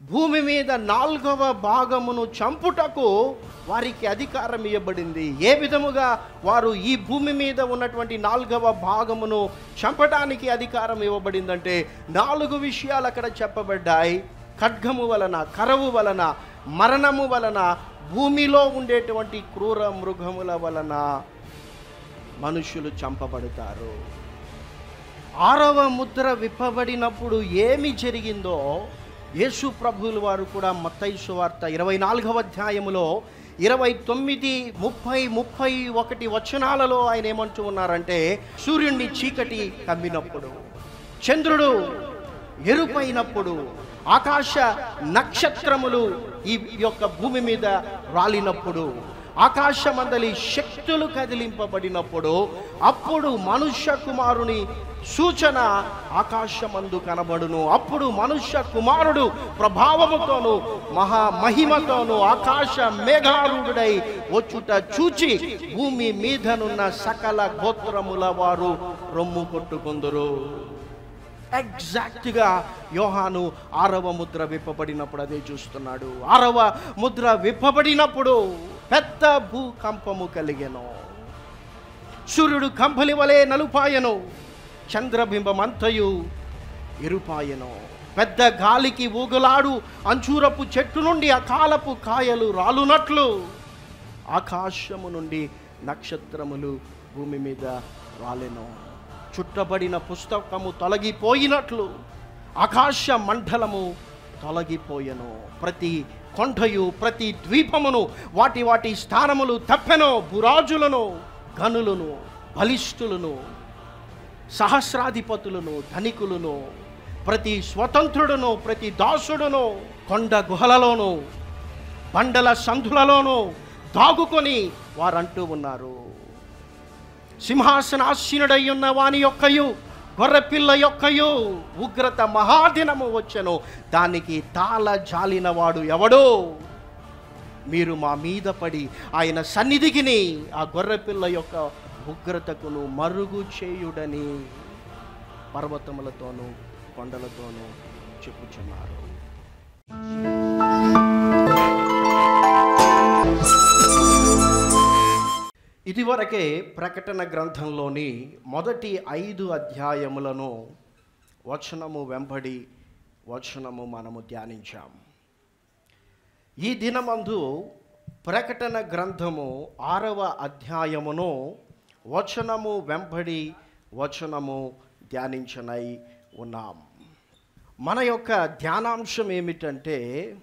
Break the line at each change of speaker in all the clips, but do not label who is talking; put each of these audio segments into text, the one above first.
భూమి మీద నాలుగవ భాగమును చంపుటకు వారికి అధికారం ఇవ్వబడింది ఏ విధముగా వారు ఈ భూమి మీద ఉన్నటువంటి నాలుగవ భాగమును చంపడానికి అధికారం ఇవ్వబడిందంటే నాలుగు విషయాలు అక్కడ చెప్పబడ్డాయి ఖడ్గము వలన కరవు వలన మరణము వలన భూమిలో ఉండేటువంటి క్రూర మృగముల వలన మనుషులు చంపబడతారు ఆరవ ముద్ర విప్పబడినప్పుడు ఏమి జరిగిందో యేసు ప్రభువుల వారు కూడా మత్తయి వార్త ఇరవై నాలుగవ అధ్యాయములో ఇరవై తొమ్మిది ముప్పై ముప్పై ఒకటి వచనాలలో ఆయన ఏమంటూ ఉన్నారంటే సూర్యుడిని చీకటి కమ్మినప్పుడు చంద్రుడు ఎరుపైనప్పుడు ఆకాశ నక్షత్రములు ఈ యొక్క భూమి మీద రాలినప్పుడు ఆకాశమందలి శక్తులు కదిలింపబడినప్పుడు అప్పుడు మనుష్య కుమారుని సూచన ఆకాశమందు కనబడును అప్పుడు మనుష్య కుమారుడు ప్రభావముతోను మహా మహిమతోను ఆకాశ మేఘారుడై వచ్చుట చూచి భూమి మీదనున్న సకల గోత్రముల వారు రొమ్ము కొట్టుకుందరు ఎగ్జాక్ట్గా యోహాను ఆరవ ముద్ర విప్పబడినప్పుడు అదే చూస్తున్నాడు ఆరవ ముద్ర విప్పబడినప్పుడు పెద్ద భూకంపము కలిగెను సూర్యుడు కంపలి వలె నలుపాయను చంద్రబింబమంతయు ఎరుపాయను పెద్ద గాలికి ఊగులాడు అంచూరపు చెట్టు నుండి అకాలపు కాయలు రాలునట్లు ఆకాశము నుండి నక్షత్రములు భూమి మీద రాలెను చుట్టబడిన పుస్తకము తొలగిపోయినట్లు ఆకాశ మండలము తొలగిపోయెను ప్రతి కొండయు ప్రతి ద్వీపమును వాటి వాటి స్థానములు తప్పెను బురాజులను గనులను బలిష్ఠులను సహస్రాధిపతులను ధనికులను ప్రతి స్వతంత్రుడును ప్రతి దాసుడును కొండ గుహలలోను బండల సంధులలోనూ దాగుకొని వారంటూ ఉన్నారు సింహాసనాసీనుడై ఉన్న వాని యొక్కయు గొర్రెపిల్ల యొక్కయు ఉగ్రత మహాదినము వచ్చెను దానికి తాళ జాలినవాడు ఎవడో మీరు మా మీద పడి ఆయన సన్నిధికిని ఆ గొర్రెపిల్ల యొక్క ఉగ్రతకును మరుగు చేయుడని పర్వతములతోనూ కొండలతోనూ చెప్పుచున్నారు ఇదివరకే ప్రకటన గ్రంథంలోని మొదటి ఐదు అధ్యాయములను వచనము వెంబడి వచనము మనము ధ్యానించాం ఈ దినమందు ప్రకటన గ్రంథము ఆరవ అధ్యాయమును వచనము వెంబడి వచనము ధ్యానించనై ఉన్నాం మన యొక్క ధ్యానాంశం ఏమిటంటే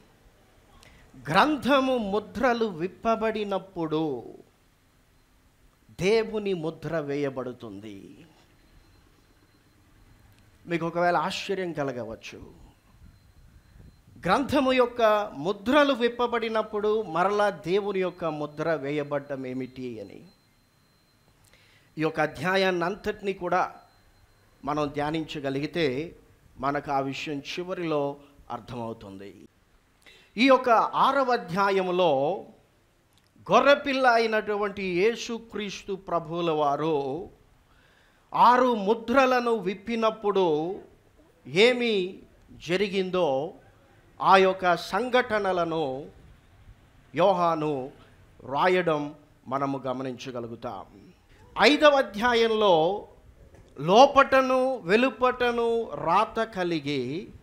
గ్రంథము ముద్రలు విప్పబడినప్పుడు దేవుని ముద్ర వేయబడుతుంది మీకు ఒకవేళ ఆశ్చర్యం కలగవచ్చు గ్రంథము యొక్క ముద్రలు విప్పబడినప్పుడు మరలా దేవుని యొక్క ముద్ర వేయబడ్డం ఏమిటి అని ఈ యొక్క అధ్యాయాన్ని అంతటినీ కూడా మనం ధ్యానించగలిగితే మనకు ఆ విషయం చివరిలో అర్థమవుతుంది ఈ యొక్క ఆరవ అధ్యాయములో గొర్రెపిల్ల అయినటువంటి యేసుక్రీస్తు ప్రభువుల వారు ఆరు ముద్రలను విప్పినప్పుడు ఏమి జరిగిందో ఆ యొక్క సంఘటనలను యోహాను రాయడం మనము గమనించగలుగుతాం ఐదవ అధ్యాయంలో లోపటను వెలుపటను రాత కలిగి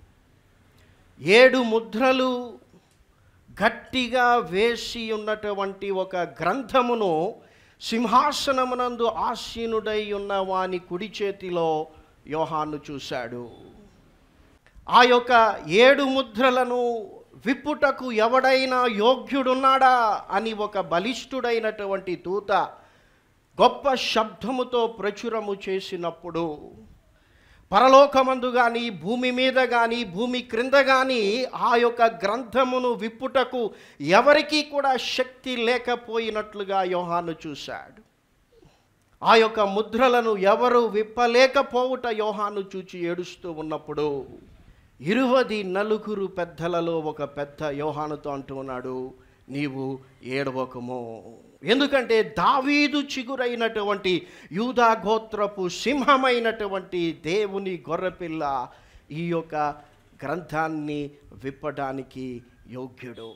ఏడు ముద్రలు గట్టిగా వేసి ఉన్నటువంటి ఒక గ్రంథమును సింహాసనమునందు ఆసీనుడై ఉన్న వాని కుడి చేతిలో యోహాను చూశాడు ఆ యొక్క ఏడు ముద్రలను విప్పుటకు ఎవడైనా యోగ్యుడున్నాడా అని ఒక బలిష్ఠుడైనటువంటి దూత గొప్ప శబ్దముతో ప్రచురము చేసినప్పుడు పరలోకమందు కానీ భూమి మీద కానీ భూమి క్రింద కానీ ఆ యొక్క గ్రంథమును విప్పుటకు ఎవరికీ కూడా శక్తి లేకపోయినట్లుగా యోహాను చూశాడు ఆ యొక్క ముద్రలను ఎవరు విప్పలేకపోవుట యోహాను చూచి ఏడుస్తూ ఉన్నప్పుడు ఇరువది నలుగురు పెద్దలలో ఒక పెద్ద యోహానుతో అంటూ ఉన్నాడు నీవు ఏడవకము ఎందుకంటే దావీదు చిగురైనటువంటి యూదా గోత్రపు సింహమైనటువంటి దేవుని గొర్రెపిల్ల ఈ యొక్క గ్రంథాన్ని విప్పడానికి యోగ్యుడు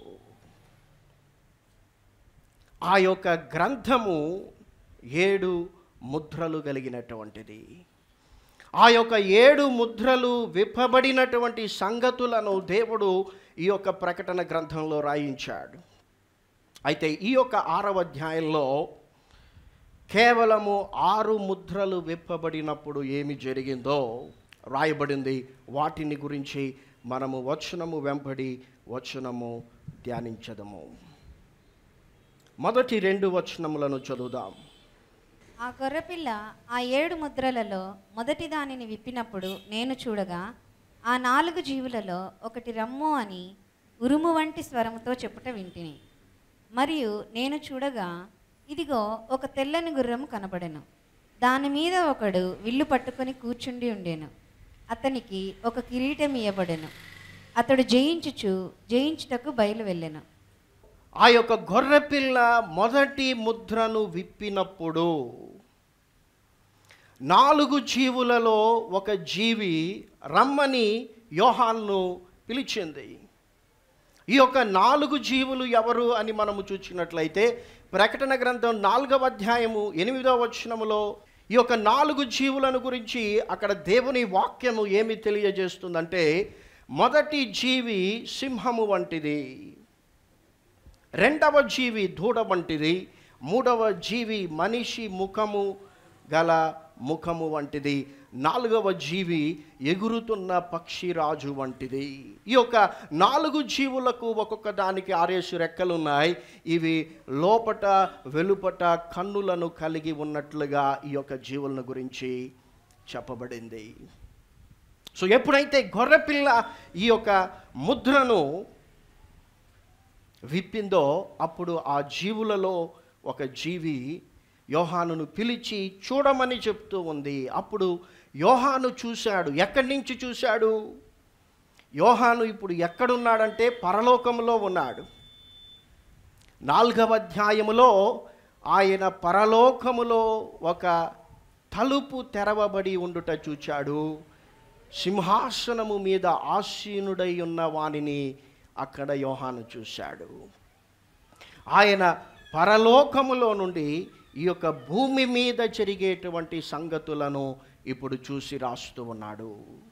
ఆ యొక్క గ్రంథము ఏడు ముద్రలు కలిగినటువంటిది ఆ యొక్క ఏడు ముద్రలు విప్పబడినటువంటి సంగతులను దేవుడు ఈ యొక్క ప్రకటన గ్రంథంలో రాయించాడు అయితే ఈ యొక్క ఆరవ అధ్యాయంలో కేవలము ఆరు ముద్రలు విప్పబడినప్పుడు ఏమి జరిగిందో రాయబడింది వాటిని గురించి మనము వచనము వెంబడి వచనము ధ్యానించదము మొదటి రెండు వచనములను చదువుదాం
ఆ గొర్రెపిల్ల ఆ ఏడు ముద్రలలో మొదటి దానిని విప్పినప్పుడు నేను చూడగా ఆ నాలుగు జీవులలో ఒకటి రమ్ము అని ఉరుము వంటి స్వరముతో చెప్పుట వింటిని మరియు నేను చూడగా ఇదిగో ఒక తెల్లని గుర్రము కనబడెను దాని మీద ఒకడు విల్లు పట్టుకొని కూర్చుండి ఉండెను అతనికి ఒక కిరీటం ఇయ్యబడెను అతడు జయించుచు జయించుటకు బయలు వెళ్ళెను
ఆ యొక్క గొర్రెపిల్ల మొదటి ముద్రను విప్పినప్పుడు నాలుగు జీవులలో ఒక జీవి రమ్మని యోహాన్ను పిలిచింది ఈ యొక్క నాలుగు జీవులు ఎవరు అని మనము చూసినట్లయితే ప్రకటన గ్రంథం నాలుగవ అధ్యాయము ఎనిమిదవ వచనములో ఈ యొక్క నాలుగు జీవులను గురించి అక్కడ దేవుని వాక్యము ఏమి తెలియజేస్తుందంటే మొదటి జీవి సింహము వంటిది రెండవ జీవి దూడ వంటిది మూడవ జీవి మనిషి ముఖము గల ముఖము వంటిది నాలుగవ జీవి ఎగురుతున్న పక్షిరాజు వంటిది ఈ యొక్క నాలుగు జీవులకు ఒక్కొక్క దానికి ఆరేసి రెక్కలు ఉన్నాయి ఇవి లోపట వెలుపట కన్నులను కలిగి ఉన్నట్లుగా ఈ యొక్క జీవులను గురించి చెప్పబడింది సో ఎప్పుడైతే గొర్రెపిల్ల ఈ యొక్క ముద్రను విప్పిందో అప్పుడు ఆ జీవులలో ఒక జీవి యోహానును పిలిచి చూడమని చెప్తూ ఉంది అప్పుడు యోహాను చూశాడు ఎక్కడి నుంచి చూశాడు యోహాను ఇప్పుడు ఎక్కడున్నాడంటే పరలోకంలో ఉన్నాడు నాలుగవ అధ్యాయములో ఆయన పరలోకములో ఒక తలుపు తెరవబడి ఉండుట చూచాడు సింహాసనము మీద ఆసీనుడై ఉన్న వానిని అక్కడ యోహాను చూశాడు ఆయన పరలోకములో నుండి ఈ యొక్క భూమి మీద జరిగేటువంటి సంగతులను ఇప్పుడు చూసి రాస్తూ ఉన్నాడు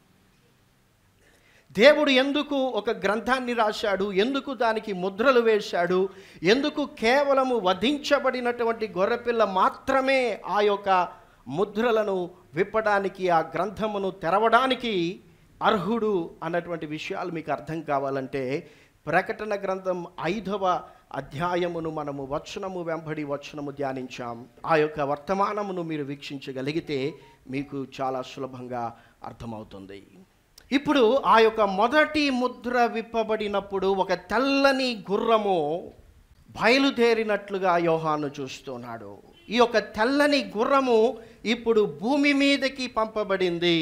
దేవుడు ఎందుకు ఒక గ్రంథాన్ని రాశాడు ఎందుకు దానికి ముద్రలు వేశాడు ఎందుకు కేవలము వధించబడినటువంటి గొర్రెపిల్ల మాత్రమే ఆ యొక్క ముద్రలను విప్పడానికి ఆ గ్రంథమును తెరవడానికి అర్హుడు అన్నటువంటి విషయాలు మీకు అర్థం కావాలంటే ప్రకటన గ్రంథం ఐదవ అధ్యాయమును మనము వచనము వెంబడి వచనము ధ్యానించాం ఆ యొక్క వర్తమానమును మీరు వీక్షించగలిగితే మీకు చాలా సులభంగా అర్థమవుతుంది ఇప్పుడు ఆ యొక్క మొదటి ముద్ర విప్పబడినప్పుడు ఒక తెల్లని గుర్రము బయలుదేరినట్లుగా యోహాను చూస్తున్నాడు ఈ యొక్క తెల్లని గుర్రము ఇప్పుడు భూమి మీదకి పంపబడింది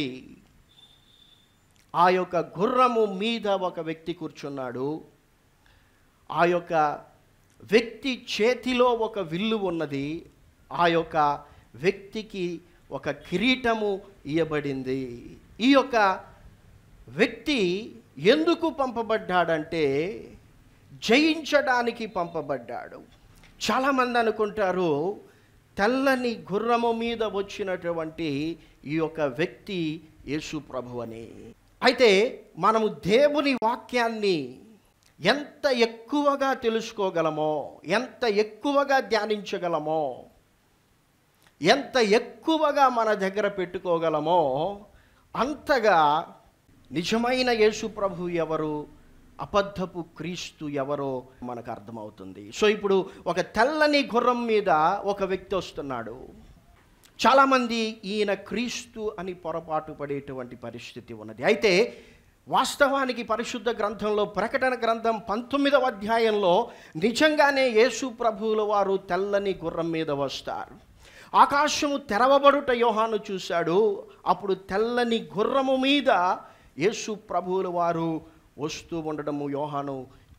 ఆ యొక్క గుర్రము మీద ఒక వ్యక్తి కూర్చున్నాడు ఆ యొక్క వ్యక్తి చేతిలో ఒక విల్లు ఉన్నది ఆ యొక్క వ్యక్తికి ఒక కిరీటము ఇయ్యబడింది ఈ యొక్క వ్యక్తి ఎందుకు పంపబడ్డాడంటే జయించడానికి పంపబడ్డాడు చాలామంది అనుకుంటారు తెల్లని గుర్రము మీద వచ్చినటువంటి ఈ యొక్క వ్యక్తి యేసు ప్రభు అని అయితే మనము దేవుని వాక్యాన్ని ఎంత ఎక్కువగా తెలుసుకోగలమో ఎంత ఎక్కువగా ధ్యానించగలమో ఎంత ఎక్కువగా మన దగ్గర పెట్టుకోగలమో అంతగా నిజమైన యేసు ప్రభు ఎవరు అబద్ధపు క్రీస్తు ఎవరో మనకు అర్థమవుతుంది సో ఇప్పుడు ఒక తెల్లని గుర్రం మీద ఒక వ్యక్తి వస్తున్నాడు చాలామంది ఈయన క్రీస్తు అని పొరపాటు పడేటువంటి పరిస్థితి ఉన్నది అయితే వాస్తవానికి పరిశుద్ధ గ్రంథంలో ప్రకటన గ్రంథం పంతొమ్మిదవ అధ్యాయంలో నిజంగానే యేసు ప్రభువుల వారు తెల్లని గుర్రం మీద వస్తారు ఆకాశము తెరవబడుట యోహాను చూశాడు అప్పుడు తెల్లని గుర్రము మీద యేసు ప్రభువుల వారు వస్తూ ఉండడము యోహాను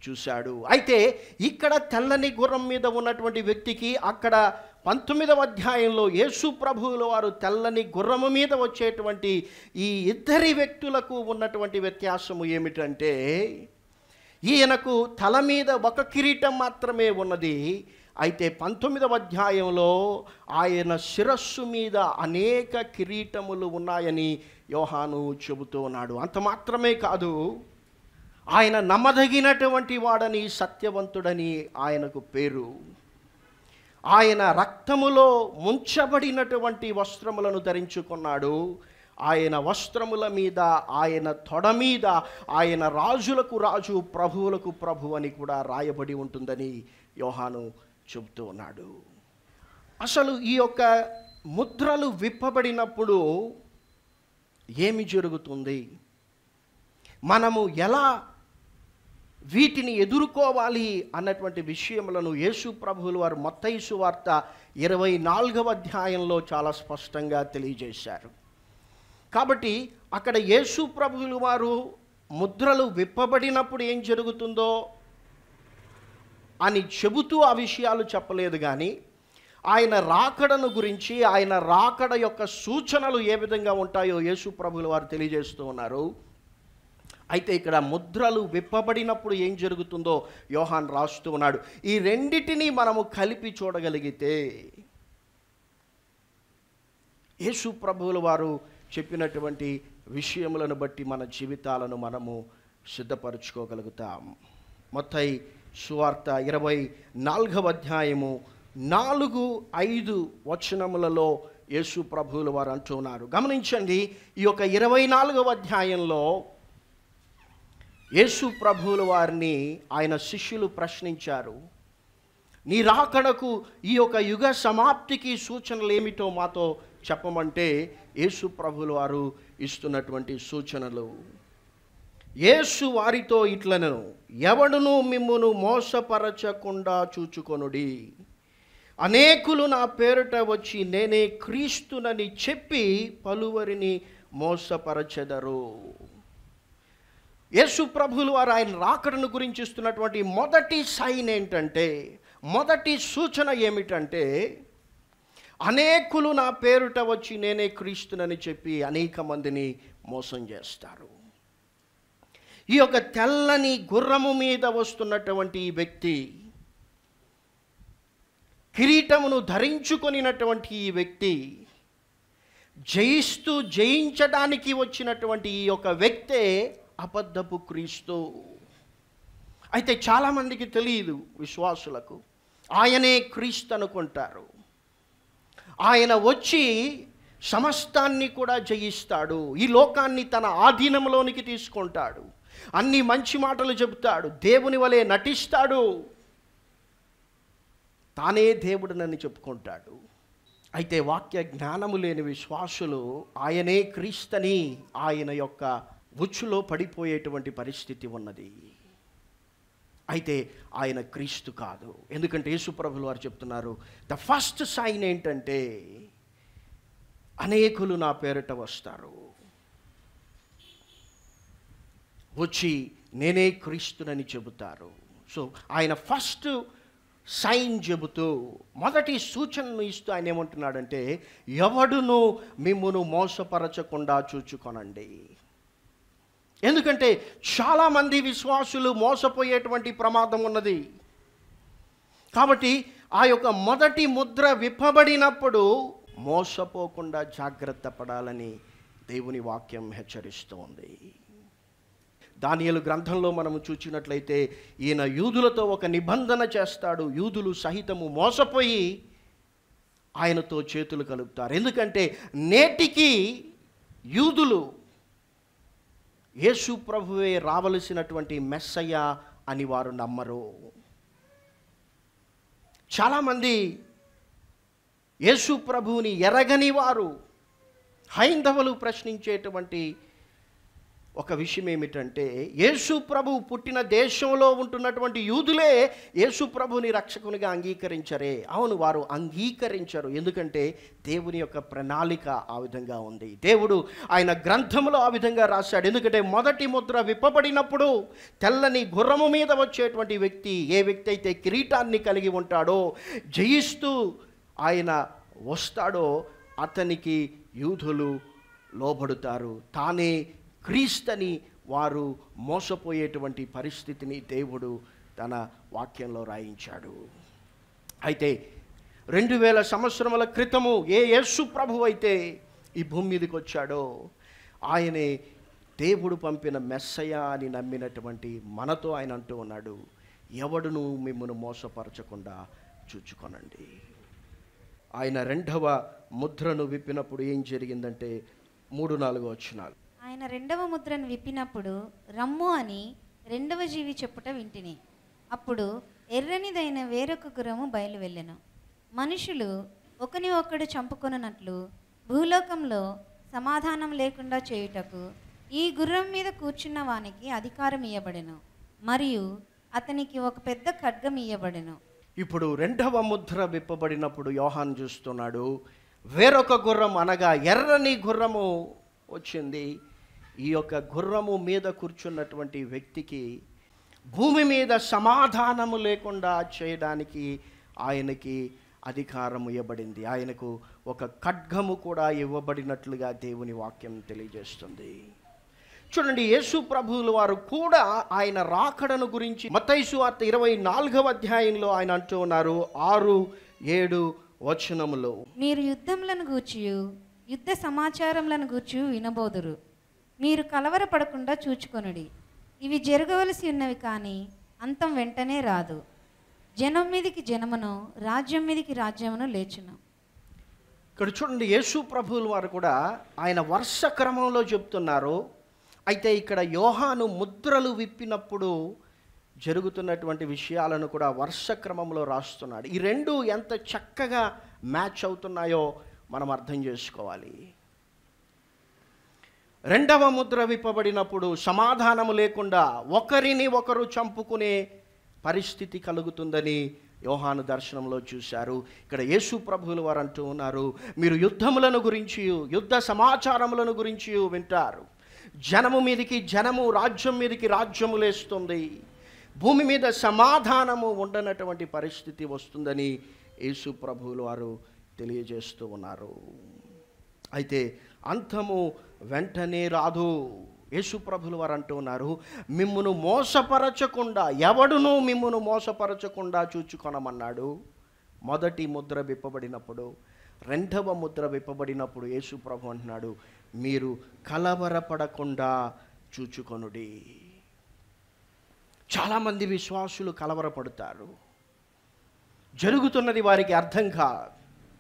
చూశాడు అయితే ఇక్కడ తెల్లని గుర్రం మీద ఉన్నటువంటి వ్యక్తికి అక్కడ పంతొమ్మిదవ అధ్యాయంలో యేసు ప్రభువుల వారు తెల్లని గుర్రము మీద వచ్చేటువంటి ఈ ఇద్దరి వ్యక్తులకు ఉన్నటువంటి వ్యత్యాసము ఏమిటంటే ఈయనకు తల మీద ఒక కిరీటం మాత్రమే ఉన్నది అయితే పంతొమ్మిదవ అధ్యాయంలో ఆయన శిరస్సు మీద అనేక కిరీటములు ఉన్నాయని యోహాను చెబుతూ ఉన్నాడు అంత మాత్రమే కాదు ఆయన నమ్మదగినటువంటి వాడని సత్యవంతుడని ఆయనకు పేరు ఆయన రక్తములో ముంచబడినటువంటి వస్త్రములను ధరించుకున్నాడు ఆయన వస్త్రముల మీద ఆయన తొడ మీద ఆయన రాజులకు రాజు ప్రభువులకు ప్రభు అని కూడా రాయబడి ఉంటుందని యోహాను చెబుతూ ఉన్నాడు అసలు ఈ యొక్క ముద్రలు విప్పబడినప్పుడు ఏమి జరుగుతుంది మనము ఎలా వీటిని ఎదుర్కోవాలి అన్నటువంటి విషయములను యేసు ప్రభువులు వారు మత్తయి వార్త ఇరవై నాలుగవ అధ్యాయంలో చాలా స్పష్టంగా తెలియజేశారు కాబట్టి అక్కడ యేసు ప్రభువులు వారు ముద్రలు విప్పబడినప్పుడు ఏం జరుగుతుందో అని చెబుతూ ఆ విషయాలు చెప్పలేదు కానీ ఆయన రాకడను గురించి ఆయన రాకడ యొక్క సూచనలు ఏ విధంగా ఉంటాయో యేసు ప్రభువులు వారు తెలియజేస్తూ ఉన్నారు అయితే ఇక్కడ ముద్రలు విప్పబడినప్పుడు ఏం జరుగుతుందో యోహాన్ రాస్తూ ఉన్నాడు ఈ రెండిటిని మనము కలిపి చూడగలిగితే యేసు ప్రభువుల వారు చెప్పినటువంటి విషయములను బట్టి మన జీవితాలను మనము సిద్ధపరచుకోగలుగుతాం మొత్తై సువార్త ఇరవై నాలుగవ అధ్యాయము నాలుగు ఐదు వచనములలో యేసు ప్రభువుల వారు అంటున్నారు గమనించండి ఈ యొక్క ఇరవై నాలుగవ అధ్యాయంలో యేసు ప్రభువుల వారిని ఆయన శిష్యులు ప్రశ్నించారు నీ రాకడకు ఈ యొక్క యుగ సమాప్తికి సూచనలు ఏమిటో మాతో చెప్పమంటే యేసు ప్రభువుల వారు ఇస్తున్నటువంటి సూచనలు యేసు వారితో ఇట్లను ఎవడును మిమ్మును మోసపరచకుండా చూచుకొనుడి అనేకులు నా పేరుట వచ్చి నేనే క్రీస్తునని చెప్పి పలువరిని మోసపరచెదరు యేసు ప్రభులు వారు ఆయన రాకడను గురించి ఇస్తున్నటువంటి మొదటి సైన్ ఏంటంటే మొదటి సూచన ఏమిటంటే అనేకులు నా పేరుట వచ్చి నేనే క్రీస్తునని చెప్పి అనేక మందిని మోసం చేస్తారు ఈ యొక్క తెల్లని గుర్రము మీద వస్తున్నటువంటి ఈ వ్యక్తి కిరీటమును ధరించుకొనినటువంటి ఈ వ్యక్తి జయిస్తూ జయించడానికి వచ్చినటువంటి ఈ యొక్క వ్యక్తే అబద్ధపు క్రీస్తు అయితే చాలామందికి తెలియదు విశ్వాసులకు ఆయనే క్రీస్తు అనుకుంటారు ఆయన వచ్చి సమస్తాన్ని కూడా జయిస్తాడు ఈ లోకాన్ని తన ఆధీనంలోనికి తీసుకుంటాడు అన్ని మంచి మాటలు చెబుతాడు దేవుని వలె నటిస్తాడు తానే దేవుడనని చెప్పుకుంటాడు అయితే వాక్య జ్ఞానము లేని విశ్వాసులు ఆయనే క్రీస్తని ఆయన యొక్క ఉచ్చులో పడిపోయేటువంటి పరిస్థితి ఉన్నది అయితే ఆయన క్రీస్తు కాదు ఎందుకంటే యేసుప్రభులు వారు చెప్తున్నారు ద ఫస్ట్ సైన్ ఏంటంటే అనేకులు నా పేరిట వస్తారు వచ్చి నేనే క్రీస్తునని చెబుతారు సో ఆయన ఫస్ట్ సైన్ చెబుతూ మొదటి సూచనను ఇస్తూ ఆయన ఏమంటున్నాడంటే ఎవడును మిమ్మును మోసపరచకుండా చూచుకొనండి ఎందుకంటే చాలామంది విశ్వాసులు మోసపోయేటువంటి ప్రమాదం ఉన్నది కాబట్టి ఆ యొక్క మొదటి ముద్ర విప్పబడినప్పుడు మోసపోకుండా జాగ్రత్త పడాలని దేవుని వాక్యం హెచ్చరిస్తోంది దానియలు గ్రంథంలో మనము చూచినట్లయితే ఈయన యూదులతో ఒక నిబంధన చేస్తాడు యూదులు సహితము మోసపోయి ఆయనతో చేతులు కలుపుతారు ఎందుకంటే నేటికి యూదులు యేసు ప్రభువే రావలసినటువంటి మెస్సయ్య అని వారు నమ్మరు చాలామంది యేసు ప్రభువుని ఎరగని వారు హైందవులు ప్రశ్నించేటువంటి ఒక విషయం ఏమిటంటే యేసు ప్రభు పుట్టిన దేశంలో ఉంటున్నటువంటి యూదులే యేసు ప్రభుని రక్షకునిగా అంగీకరించరే అవును వారు అంగీకరించరు ఎందుకంటే దేవుని యొక్క ప్రణాళిక ఆ విధంగా ఉంది దేవుడు ఆయన గ్రంథంలో ఆ విధంగా రాశాడు ఎందుకంటే మొదటి ముద్ర విప్పబడినప్పుడు తెల్లని గుర్రము మీద వచ్చేటువంటి వ్యక్తి ఏ వ్యక్తి అయితే కిరీటాన్ని కలిగి ఉంటాడో జయిస్తూ ఆయన వస్తాడో అతనికి యూదులు లోబడుతారు తానే క్రీస్తని వారు మోసపోయేటువంటి పరిస్థితిని దేవుడు తన వాక్యంలో రాయించాడు అయితే రెండు వేల సంవత్సరముల క్రితము ఏ యేసు ప్రభు అయితే ఈ భూమి మీదకి వచ్చాడో ఆయనే దేవుడు పంపిన మెస్సయ అని నమ్మినటువంటి మనతో ఆయన అంటూ ఉన్నాడు ఎవడును మిమ్మల్ని మోసపరచకుండా చూచుకొనండి ఆయన రెండవ ముద్రను విప్పినప్పుడు ఏం జరిగిందంటే మూడు నాలుగు వచ్చినాలు
ఆయన రెండవ ముద్రను విప్పినప్పుడు రమ్ము అని రెండవ జీవి చెప్పుట వింటిని అప్పుడు ఎర్రనిదైన వేరొక గుర్రము బయలు వెళ్ళెను మనుషులు ఒకని ఒక్కడు చంపుకొనున్నట్లు భూలోకంలో సమాధానం లేకుండా చేయుటకు ఈ గుర్రం మీద కూర్చున్న వానికి అధికారం ఇయ్యబడెను మరియు అతనికి ఒక పెద్ద ఖడ్గం ఇయ్యబడెను
ఇప్పుడు రెండవ ముద్ర విప్పబడినప్పుడు యోహాన్ చూస్తున్నాడు వేరొక గుర్రం అనగా ఎర్రని గుర్రము వచ్చింది ఈ యొక్క గుర్రము మీద కూర్చున్నటువంటి వ్యక్తికి భూమి మీద సమాధానము లేకుండా చేయడానికి ఆయనకి అధికారం ఇవ్వబడింది ఆయనకు ఒక ఖడ్గము కూడా ఇవ్వబడినట్లుగా దేవుని వాక్యం తెలియజేస్తుంది చూడండి యేసు ప్రభువుల వారు కూడా ఆయన రాకడను గురించి మతైసు వార్త ఇరవై నాలుగవ అధ్యాయంలో ఆయన అంటూ ఉన్నారు ఆరు ఏడు వచనములో
మీరు యుద్ధములను గూర్చియు యుద్ధ సమాచారములను గూర్చి వినబోదురు మీరు కలవరపడకుండా చూచుకొనుడి ఇవి జరగవలసి ఉన్నవి కానీ అంతం వెంటనే రాదు జనం మీదికి జనమును రాజ్యం మీదికి రాజ్యమును లేచును
ఇక్కడ చూడండి యేసు ప్రభువుల వారు కూడా ఆయన వర్ష క్రమంలో చెప్తున్నారు అయితే ఇక్కడ యోహాను ముద్రలు విప్పినప్పుడు జరుగుతున్నటువంటి విషయాలను కూడా వర్ష క్రమంలో రాస్తున్నాడు ఈ రెండు ఎంత చక్కగా మ్యాచ్ అవుతున్నాయో మనం అర్థం చేసుకోవాలి రెండవ ముద్ర విప్పబడినప్పుడు సమాధానము లేకుండా ఒకరిని ఒకరు చంపుకునే పరిస్థితి కలుగుతుందని యోహాను దర్శనంలో చూశారు ఇక్కడ యేసు ప్రభువులు వారు అంటూ ఉన్నారు మీరు యుద్ధములను గురించి యుద్ధ సమాచారములను గురించి వింటారు జనము మీదికి జనము రాజ్యం మీదికి రాజ్యము లేస్తుంది భూమి మీద సమాధానము ఉండనటువంటి పరిస్థితి వస్తుందని యేసు ప్రభువులు వారు తెలియజేస్తూ ఉన్నారు అయితే అంతము వెంటనే రాదు యేసు ప్రభులు వారు అంటూ ఉన్నారు మిమ్మును మోసపరచకుండా ఎవడును మిమ్మును మోసపరచకుండా చూచుకొనమన్నాడు మొదటి ముద్ర విప్పబడినప్పుడు రెండవ ముద్ర విప్పబడినప్పుడు యేసు ప్రభు అంటున్నాడు మీరు కలవరపడకుండా చూచుకొనుడి చాలామంది విశ్వాసులు కలవరపడతారు జరుగుతున్నది వారికి అర్థం కాదు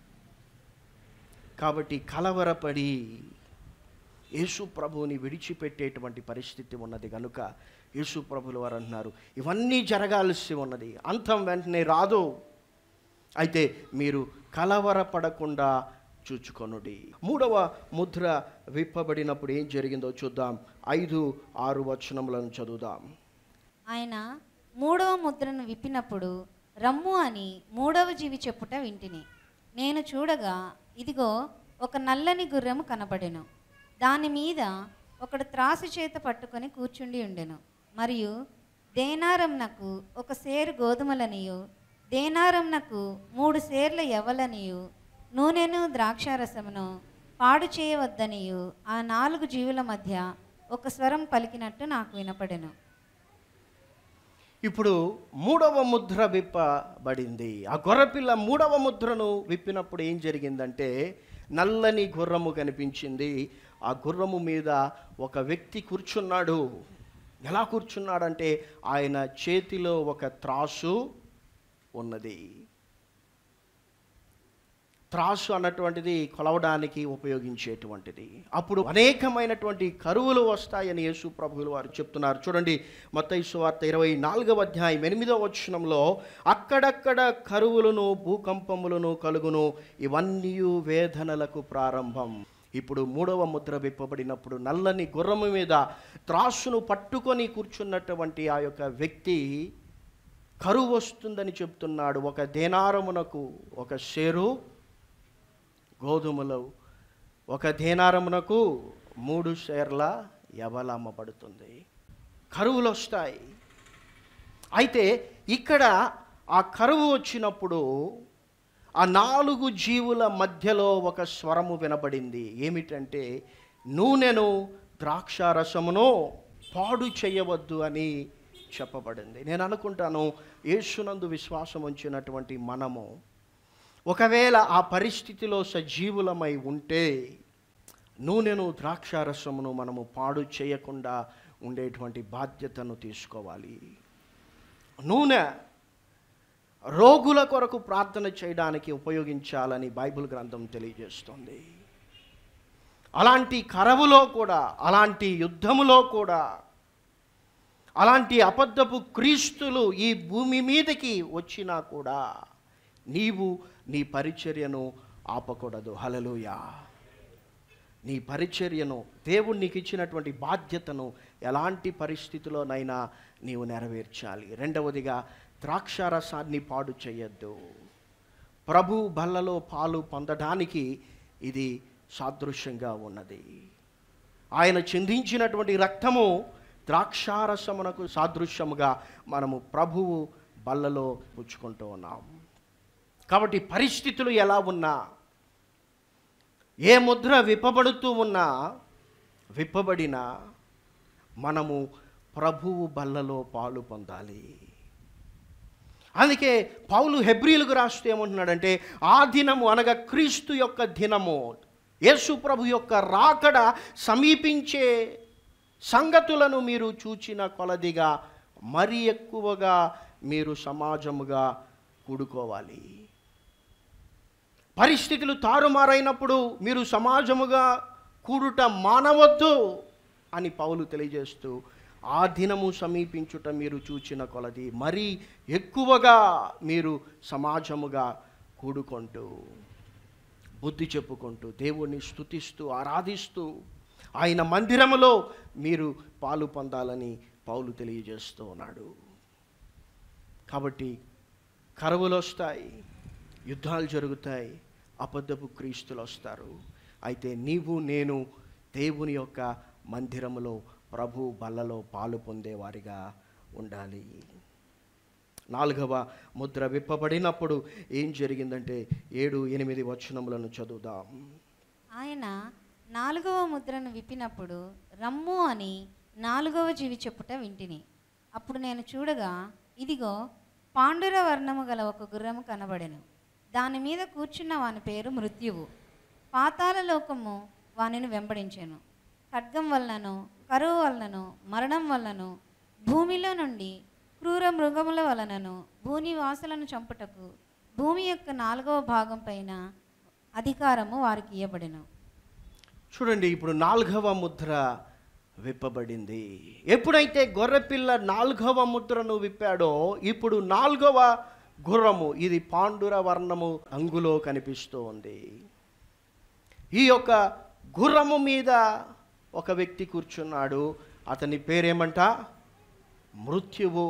కాబట్టి కలవరపడి యేసు ప్రభువుని విడిచిపెట్టేటువంటి పరిస్థితి ఉన్నది కనుక యేసు ప్రభులు వారు అంటున్నారు ఇవన్నీ జరగాల్సి ఉన్నది అంతం వెంటనే రాదు అయితే మీరు కలవరపడకుండా చూచుకొనుడి మూడవ ముద్ర విప్పబడినప్పుడు ఏం జరిగిందో చూద్దాం ఐదు ఆరు వచనములను చదువుదాం
ఆయన మూడవ ముద్రను విప్పినప్పుడు రమ్ము అని మూడవ జీవి చెప్పుట వింటిని నేను చూడగా ఇదిగో ఒక నల్లని గుర్రము కనబడెను దాని మీద ఒకడు త్రాసు చేత పట్టుకొని కూర్చుండి ఉండెను మరియు దేనారంనకు ఒక సేరు గోధుమలనియు దేనారంనకు మూడు సేర్ల ఎవలనియు నూనెను ద్రాక్షారసమును పాడు చేయవద్దనియు ఆ నాలుగు జీవుల మధ్య ఒక స్వరం పలికినట్టు నాకు వినపడెను
ఇప్పుడు మూడవ ముద్ర విప్పబడింది ఆ గొర్రెపిల్ల మూడవ ముద్రను విప్పినప్పుడు ఏం జరిగిందంటే నల్లని గుర్రము కనిపించింది ఆ గుర్రము మీద ఒక వ్యక్తి కూర్చున్నాడు ఎలా కూర్చున్నాడంటే ఆయన చేతిలో ఒక త్రాసు ఉన్నది త్రాసు అన్నటువంటిది కొలవడానికి ఉపయోగించేటువంటిది అప్పుడు అనేకమైనటువంటి కరువులు వస్తాయని యేసు ప్రభువులు వారు చెప్తున్నారు చూడండి మత్తయి వార్త ఇరవై నాలుగవ అధ్యాయం ఎనిమిదవ వచనంలో అక్కడక్కడ కరువులను భూకంపములను కలుగును ఇవన్నీ వేదనలకు ప్రారంభం ఇప్పుడు మూడవ ముద్ర విప్పబడినప్పుడు నల్లని గుర్రము మీద త్రాసును పట్టుకొని కూర్చున్నటువంటి ఆ యొక్క వ్యక్తి కరువు వస్తుందని చెప్తున్నాడు ఒక దేనారమునకు ఒక షేరు గోధుమలు ఒక దేనారమునకు మూడు షేర్ల ఎవల అమ్మబడుతుంది కరువులు వస్తాయి అయితే ఇక్కడ ఆ కరువు వచ్చినప్పుడు ఆ నాలుగు జీవుల మధ్యలో ఒక స్వరము వినబడింది ఏమిటంటే నూనెను ద్రాక్షారసమును పాడు చేయవద్దు అని చెప్పబడింది నేను అనుకుంటాను యేసునందు విశ్వాసం ఉంచినటువంటి మనము ఒకవేళ ఆ పరిస్థితిలో సజీవులమై ఉంటే నూనెను ద్రాక్షారసమును మనము పాడు చేయకుండా ఉండేటువంటి బాధ్యతను తీసుకోవాలి నూనె రోగుల కొరకు ప్రార్థన చేయడానికి ఉపయోగించాలని బైబిల్ గ్రంథం తెలియజేస్తుంది అలాంటి కరవులో కూడా అలాంటి యుద్ధములో కూడా అలాంటి అబద్ధపు క్రీస్తులు ఈ భూమి మీదకి వచ్చినా కూడా నీవు నీ పరిచర్యను ఆపకూడదు హలలుయా నీ పరిచర్యను దేవుడు నీకు ఇచ్చినటువంటి బాధ్యతను ఎలాంటి పరిస్థితిలోనైనా నీవు నెరవేర్చాలి రెండవదిగా ద్రాక్షారసాన్ని పాడు చేయొద్దు ప్రభు బల్లలో పాలు పొందడానికి ఇది సాదృశ్యంగా ఉన్నది ఆయన చిందించినటువంటి రక్తము ద్రాక్షారసమునకు సాదృశ్యముగా మనము ప్రభువు బల్లలో పుచ్చుకుంటూ ఉన్నాం కాబట్టి పరిస్థితులు ఎలా ఉన్నా ఏ ముద్ర విప్పబడుతూ ఉన్నా విప్పబడినా మనము ప్రభువు బల్లలో పాలు పొందాలి అందుకే పౌలు హెబ్రిలకు రాస్తూ ఏమంటున్నాడంటే ఆ దినము అనగా క్రీస్తు యొక్క దినము యేసు ప్రభు యొక్క రాకడ సమీపించే సంగతులను మీరు చూచిన కొలదిగా మరి ఎక్కువగా మీరు సమాజముగా కూడుకోవాలి పరిస్థితులు తారుమారైనప్పుడు మీరు సమాజముగా కూడుట మానవద్దు అని పౌలు తెలియజేస్తూ ఆ దినము సమీపించుట మీరు చూచిన కొలది మరీ ఎక్కువగా మీరు సమాజముగా కూడుకుంటూ బుద్ధి చెప్పుకుంటూ దేవుణ్ణి స్తుతిస్తూ ఆరాధిస్తూ ఆయన మందిరములో మీరు పాలు పొందాలని పౌలు తెలియజేస్తూ ఉన్నాడు కాబట్టి కరువులు వస్తాయి యుద్ధాలు జరుగుతాయి అబద్ధపు క్రీస్తులు వస్తారు అయితే నీవు నేను దేవుని యొక్క మందిరములో ప్రభు బల్లలో పాలు పొందేవారిగా ఉండాలి నాలుగవ ముద్ర విప్పబడినప్పుడు ఏం జరిగిందంటే ఏడు ఎనిమిది వచనములను చదువుదాం
ఆయన నాలుగవ ముద్రను విప్పినప్పుడు రమ్ము అని నాలుగవ జీవి చెప్పుట వింటిని అప్పుడు నేను చూడగా ఇదిగో పాండుర వర్ణము గల ఒక గుర్రము కనబడెను దాని మీద కూర్చున్న వాని పేరు మృత్యువు పాతాళ లోకము వానిని వెంబడించెను ఖడ్గం వలనను కరువు వలనను మరణం వలనను భూమిలో నుండి క్రూర మృగముల వలనను భూనివాసులను చంపుటకు భూమి యొక్క నాలుగవ భాగం పైన అధికారము వారికి ఇవ్వబడెను
చూడండి ఇప్పుడు నాలుగవ ముద్ర విప్పబడింది ఎప్పుడైతే గొర్రెపిల్ల నాలుగవ ముద్రను విప్పాడో ఇప్పుడు నాలుగవ గుర్రము ఇది పాండుర వర్ణము అంగులో కనిపిస్తూ ఉంది ఈ యొక్క గుర్రము మీద ఒక వ్యక్తి కూర్చున్నాడు అతని పేరేమంట మృత్యువు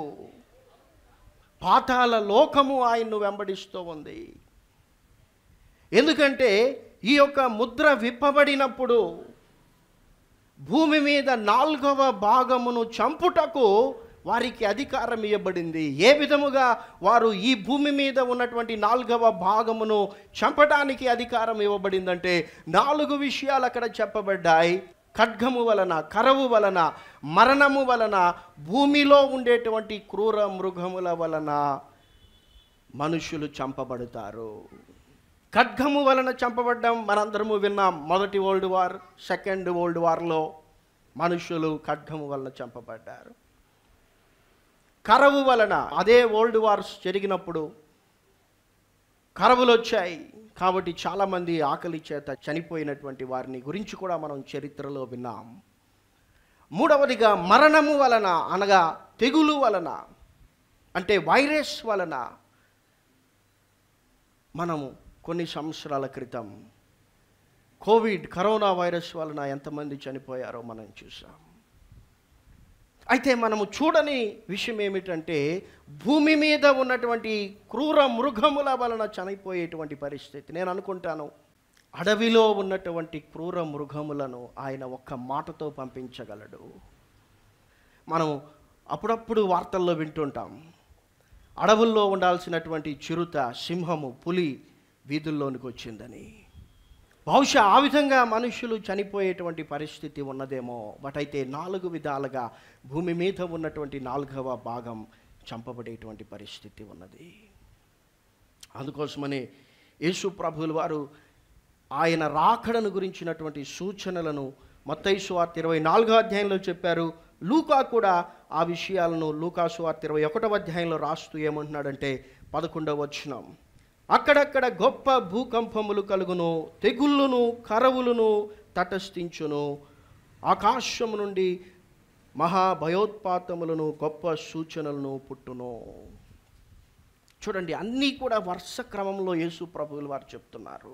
పాతాల లోకము ఆయన్ను వెంబడిస్తూ ఉంది ఎందుకంటే ఈ యొక్క ముద్ర విప్పబడినప్పుడు భూమి మీద నాలుగవ భాగమును చంపుటకు వారికి అధికారం ఇవ్వబడింది ఏ విధముగా వారు ఈ భూమి మీద ఉన్నటువంటి నాలుగవ భాగమును చంపడానికి అధికారం ఇవ్వబడిందంటే నాలుగు విషయాలు అక్కడ చెప్పబడ్డాయి ఖడ్గము వలన కరవు వలన మరణము వలన భూమిలో ఉండేటువంటి క్రూర మృగముల వలన మనుషులు చంపబడతారు ఖడ్గము వలన చంపబడ్డం మనందరము విన్నాం మొదటి వరల్డ్ వార్ సెకండ్ వరల్డ్ వార్లో మనుషులు ఖడ్గము వలన చంపబడ్డారు కరవు వలన అదే వరల్డ్ వార్స్ జరిగినప్పుడు కరవులు వచ్చాయి కాబట్టి చాలామంది ఆకలి చేత చనిపోయినటువంటి వారిని గురించి కూడా మనం చరిత్రలో విన్నాం మూడవదిగా మరణము వలన అనగా తెగులు వలన అంటే వైరస్ వలన మనము కొన్ని సంవత్సరాల క్రితం కోవిడ్ కరోనా వైరస్ వలన ఎంతమంది చనిపోయారో మనం చూసాం అయితే మనము చూడని విషయం ఏమిటంటే భూమి మీద ఉన్నటువంటి క్రూర మృగముల వలన చనిపోయేటువంటి పరిస్థితి నేను అనుకుంటాను అడవిలో ఉన్నటువంటి క్రూర మృగములను ఆయన ఒక్క మాటతో పంపించగలడు మనం అప్పుడప్పుడు వార్తల్లో వింటుంటాం అడవుల్లో ఉండాల్సినటువంటి చిరుత సింహము పులి వీధుల్లోనికి వచ్చిందని బహుశా ఆ విధంగా మనుషులు చనిపోయేటువంటి పరిస్థితి ఉన్నదేమో బట్ అయితే నాలుగు విధాలుగా భూమి మీద ఉన్నటువంటి నాలుగవ భాగం చంపబడేటువంటి పరిస్థితి ఉన్నది అందుకోసమని యేసు ప్రభువుల వారు ఆయన రాకడను గురించినటువంటి సూచనలను మత్తైసు వార్త ఇరవై నాలుగో అధ్యాయంలో చెప్పారు లూకా కూడా ఆ విషయాలను లూకాసు వార్త ఇరవై ఒకటవ అధ్యాయంలో రాస్తూ ఏమంటున్నాడంటే పదకొండవ వచనం అక్కడక్కడ గొప్ప భూకంపములు కలుగును తెగుళ్ళును కరవులను తటస్థించును ఆకాశము నుండి మహా భయోత్పాతములను గొప్ప సూచనలను పుట్టును చూడండి అన్నీ కూడా వరుస క్రమంలో యేసు ప్రభువులు వారు చెప్తున్నారు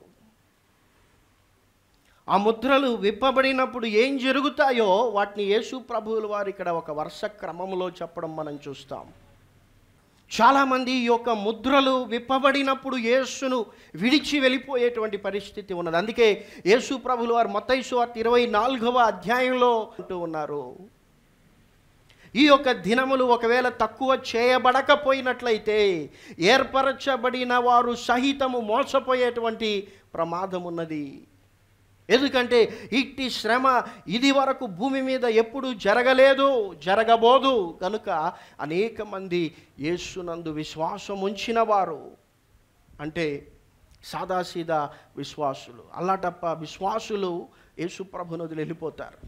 ఆ ముద్రలు విప్పబడినప్పుడు ఏం జరుగుతాయో వాటిని యేసు ప్రభువులు వారు ఇక్కడ ఒక వరుస క్రమంలో చెప్పడం మనం చూస్తాం చాలామంది ఈ యొక్క ముద్రలు విప్పబడినప్పుడు యేసును విడిచి వెళ్ళిపోయేటువంటి పరిస్థితి ఉన్నది అందుకే యేసు ప్రభులు వారు మొత్తైసు వార్త ఇరవై నాలుగవ అధ్యాయంలో అంటూ ఉన్నారు ఈ యొక్క దినములు ఒకవేళ తక్కువ చేయబడకపోయినట్లయితే ఏర్పరచబడిన వారు సహితము మోసపోయేటువంటి ప్రమాదం ఉన్నది ఎందుకంటే ఇట్టి శ్రమ ఇది వరకు భూమి మీద ఎప్పుడు జరగలేదు జరగబోదు కనుక అనేక మంది యేసునందు విశ్వాసం ఉంచిన వారు అంటే సాదాసీదా విశ్వాసులు అల్లాటప్ప విశ్వాసులు యేసు ప్రభుని వదిలి వెళ్ళిపోతారు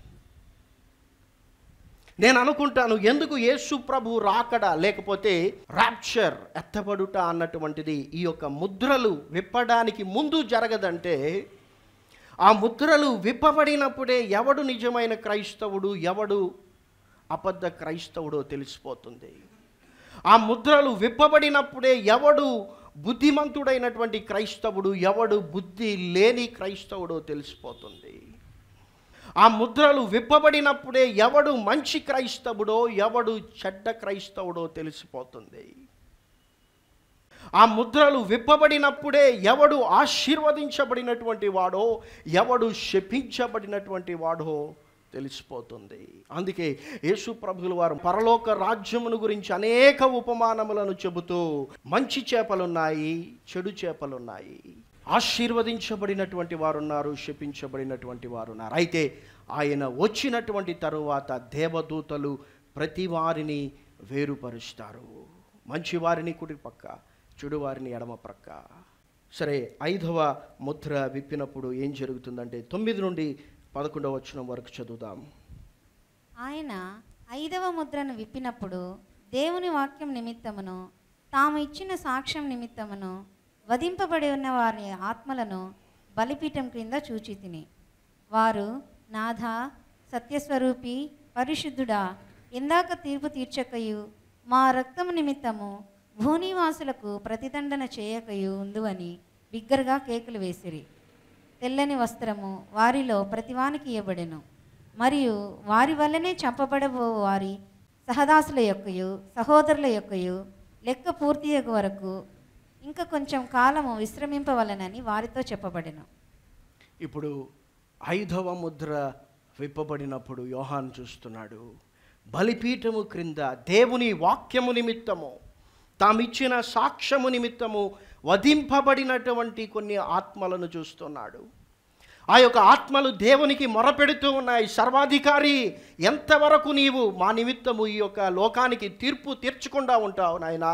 నేను అనుకుంటాను ఎందుకు యేసు ప్రభు రాకడ లేకపోతే ర్యాప్చర్ ఎత్తబడుట అన్నటువంటిది ఈ యొక్క ముద్రలు విప్పడానికి ముందు జరగదంటే ఆ ముద్రలు విప్పబడినప్పుడే ఎవడు నిజమైన క్రైస్తవుడు ఎవడు అబద్ధ క్రైస్తవుడో తెలిసిపోతుంది ఆ ముద్రలు విప్పబడినప్పుడే ఎవడు బుద్ధిమంతుడైనటువంటి క్రైస్తవుడు ఎవడు బుద్ధి లేని క్రైస్తవుడో తెలిసిపోతుంది ఆ ముద్రలు విప్పబడినప్పుడే ఎవడు మంచి క్రైస్తవుడో ఎవడు చెడ్డ క్రైస్తవుడో తెలిసిపోతుంది ఆ ముద్రలు విప్పబడినప్పుడే ఎవడు ఆశీర్వదించబడినటువంటి వాడో ఎవడు శపించబడినటువంటి వాడో తెలిసిపోతుంది అందుకే యేసు ప్రభుల వారు పరలోక రాజ్యమును గురించి అనేక ఉపమానములను చెబుతూ మంచి చేపలున్నాయి చెడు చేపలున్నాయి ఆశీర్వదించబడినటువంటి వారు ఉన్నారు శపించబడినటువంటి వారు ఉన్నారు అయితే ఆయన వచ్చినటువంటి తరువాత దేవదూతలు ప్రతి వారిని వేరుపరుస్తారు మంచి వారిని కుడి పక్క చెడు వారిని ఎడమ ప్రక్క సరే ఐదవ ముద్ర విప్పినప్పుడు ఏం జరుగుతుందంటే తొమ్మిది నుండి పదకొండవ వచనం వరకు చదువుదాం
ఆయన ఐదవ ముద్రను విప్పినప్పుడు దేవుని వాక్యం నిమిత్తమును తాము ఇచ్చిన సాక్ష్యం నిమిత్తమును వధింపబడి ఉన్న వారి ఆత్మలను బలిపీఠం క్రింద చూచి తిని వారు నాథ సత్యస్వరూపి పరిశుద్ధుడా ఎందాక తీర్పు తీర్చకయు మా రక్తము నిమిత్తము భూనివాసులకు ప్రతిదండన చేయకయు ఉందువని బిగ్గరగా కేకులు వేసిరి తెల్లని వస్త్రము వారిలో ప్రతివానికి ఇవ్వబడెను మరియు వారి వల్లనే చంపబడబో వారి సహదాసుల యొక్కయు సహోదరుల యొక్కయు లెక్క పూర్తి అగు వరకు ఇంకా కొంచెం కాలము విశ్రమింపవలనని వారితో చెప్పబడెను
ఇప్పుడు ఐదవ ముద్ర విప్పబడినప్పుడు యోహాన్ చూస్తున్నాడు బలిపీఠము క్రింద దేవుని వాక్యము నిమిత్తము తామిచ్చిన సాక్ష్యము నిమిత్తము వధింపబడినటువంటి కొన్ని ఆత్మలను చూస్తున్నాడు ఆ యొక్క ఆత్మలు దేవునికి మొరపెడుతూ ఉన్నాయి సర్వాధికారి ఎంతవరకు నీవు మా నిమిత్తము ఈ యొక్క లోకానికి తీర్పు తీర్చకుండా ఉంటావు నాయనా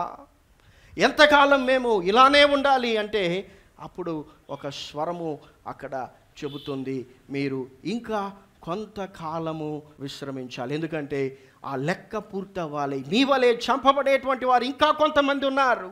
ఎంతకాలం మేము ఇలానే ఉండాలి అంటే అప్పుడు ఒక స్వరము అక్కడ చెబుతుంది మీరు ఇంకా కొంతకాలము విశ్రమించాలి ఎందుకంటే ఆ లెక్క పూర్తవ్వాలి మీ వలె చంపబడేటువంటి వారు ఇంకా కొంతమంది ఉన్నారు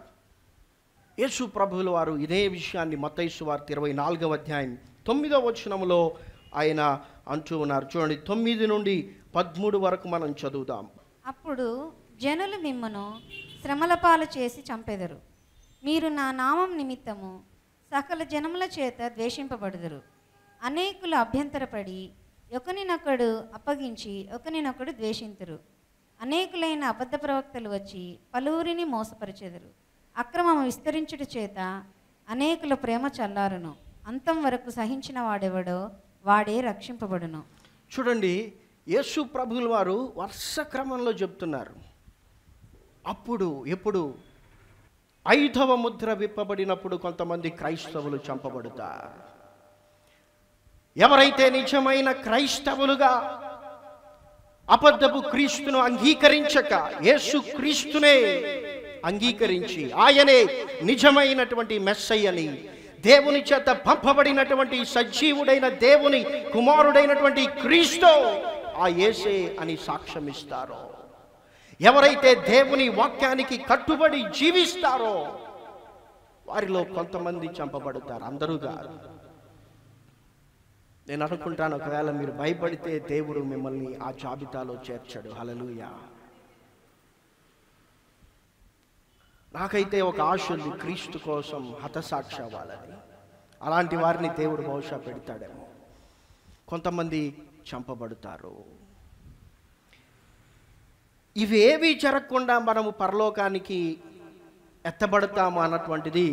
యేసు ప్రభువుల వారు ఇదే విషయాన్ని మతైసు వార్త ఇరవై నాలుగవ అధ్యాయం తొమ్మిదవ వచనములో ఆయన అంటూ ఉన్నారు చూడండి తొమ్మిది నుండి పదమూడు వరకు మనం చదువుదాం
అప్పుడు జనులు మిమ్మను శ్రమల పాలు చేసి చంపెదరు మీరు నా నామం నిమిత్తము సకల జనముల చేత ద్వేషింపబడుదురు అనేకులు అభ్యంతరపడి ఒకనినొకడు అప్పగించి ఒకనినొకడు ద్వేషింతురు అనేకులైన అబద్ధ ప్రవక్తలు వచ్చి పలువురిని మోసపరిచెదరు అక్రమం విస్తరించుట చేత అనేకుల ప్రేమ చల్లారును అంతం వరకు సహించిన వాడెవడో వాడే రక్షింపబడును
చూడండి యేసు ప్రభువుల వారు వరుస క్రమంలో చెప్తున్నారు అప్పుడు ఎప్పుడు ఐదవ ముద్ర విప్పబడినప్పుడు కొంతమంది క్రైస్తవులు చంపబడతారు ఎవరైతే నిజమైన క్రైస్తవులుగా అబద్ధపు క్రీస్తును అంగీకరించక యేసు క్రీస్తునే అంగీకరించి ఆయనే నిజమైనటువంటి మెస్సయ్యని దేవుని చేత పంపబడినటువంటి సజీవుడైన దేవుని కుమారుడైనటువంటి క్రీస్తు ఆ యేసే అని సాక్ష్యమిస్తారో ఎవరైతే దేవుని వాక్యానికి కట్టుబడి జీవిస్తారో వారిలో కొంతమంది చంపబడతారు అందరూ కాదు నేను అనుకుంటాను ఒకవేళ మీరు భయపడితే దేవుడు మిమ్మల్ని ఆ జాబితాలో చేర్చాడు హలలుయ నాకైతే ఒక ఆశ ఉంది క్రీస్తు కోసం హతసాక్షి అవ్వాలని అలాంటి వారిని దేవుడు బహుశా పెడతాడేమో కొంతమంది చంపబడతారు ఇవేవి జరగకుండా మనము పరలోకానికి ఎత్తబడతాము అన్నటువంటిది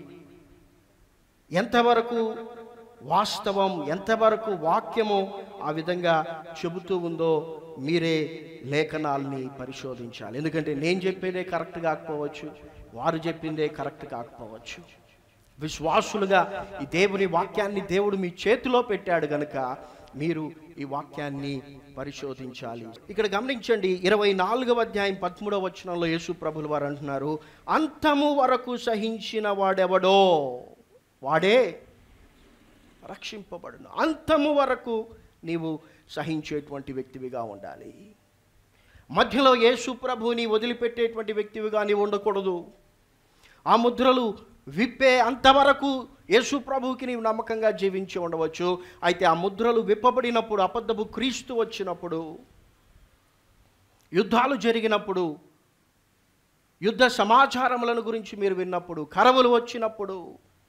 ఎంతవరకు వాస్తవం ఎంతవరకు వాక్యము ఆ విధంగా చెబుతూ ఉందో మీరే లేఖనాల్ని పరిశోధించాలి ఎందుకంటే నేను చెప్పేదే కరెక్ట్ కాకపోవచ్చు వారు చెప్పిందే కరెక్ట్ కాకపోవచ్చు విశ్వాసులుగా ఈ దేవుని వాక్యాన్ని దేవుడు మీ చేతిలో పెట్టాడు గనుక మీరు ఈ వాక్యాన్ని పరిశోధించాలి ఇక్కడ గమనించండి ఇరవై నాలుగవ అధ్యాయం పదమూడవ వచనంలో యేసు ప్రభులు వారు అంటున్నారు అంతము వరకు సహించిన వాడెవడో వాడే రక్షింపబడును అంతము వరకు నీవు సహించేటువంటి వ్యక్తివిగా ఉండాలి మధ్యలో యేసు ప్రభుని వదిలిపెట్టేటువంటి వ్యక్తివిగా నీవు ఉండకూడదు ఆ ముద్రలు విప్పే అంతవరకు యేసు ప్రభువుకి నీవు నమ్మకంగా జీవించి ఉండవచ్చు అయితే ఆ ముద్రలు విప్పబడినప్పుడు అబద్ధపు క్రీస్తు వచ్చినప్పుడు యుద్ధాలు జరిగినప్పుడు యుద్ధ సమాచారములను గురించి మీరు విన్నప్పుడు కరవులు వచ్చినప్పుడు